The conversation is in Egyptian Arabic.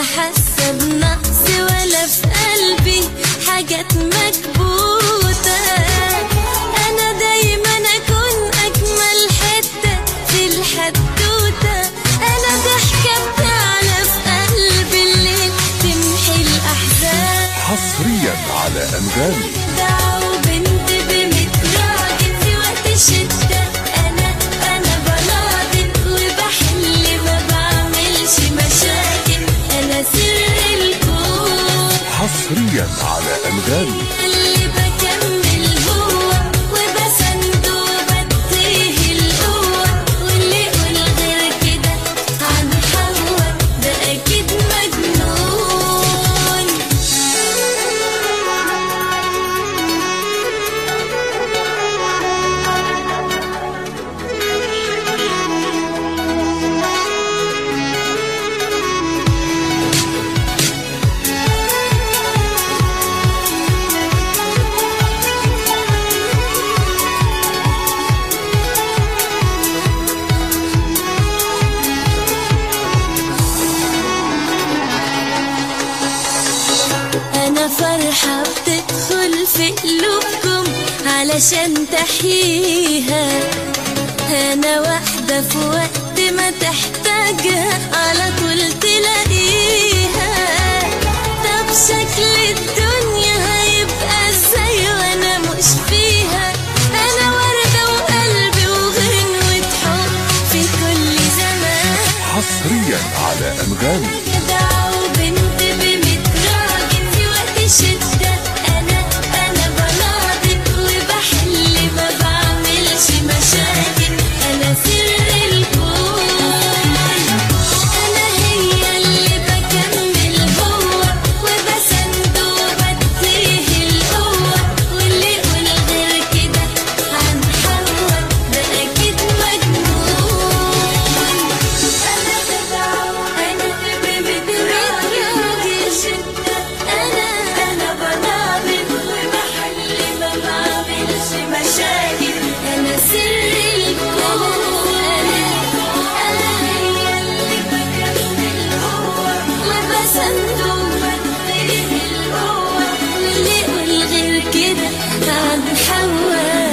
حاسة بنقص ولا في قلبي حاجات مكبوتة أنا دايما أكون أجمل حتة في الحدوتة أنا ضحكة بتعلى في قلب الليل تمحي الأحزان حصريا على أنغامي دعوا بنت بميت راجل في وقت الشدة أنا أنا بناضل وبحل ما بعملش مشاكل أنا سر الكون حصريا على أنغامي اللي بكمل هو وبسند وبديه القوة واللي يقول غير كده عن حوا ده أكيد مجنون أنا فرحة بتدخل في قلوبكم علشان تحييها أنا واحدة في وقت ما تحتاجها على طول تلاقيها طب شكل الدنيا هيبقى ازاي وأنا مش فيها أنا وردة وقلبي وغنوة حب في كل زمان حصريا على أنغامي دعوا بنت بميت راجل في وقت الشدة أنا أنا بناضل وبحل ما بعملش مشاكل أنا سر الكون أنا هي اللي بكمل هو وبسند وبديه القوة واللي يقول غير كده عن حوا ده أكيد مجنون أنا بدعو أنا بمدراجي شدة أنا أنا بناضل وبحل ما بعملش مشاكل أنا سر الكون أنا هي اللي بكمل هو وبسند وبديه القوة واللي يقول غير كده عن حوا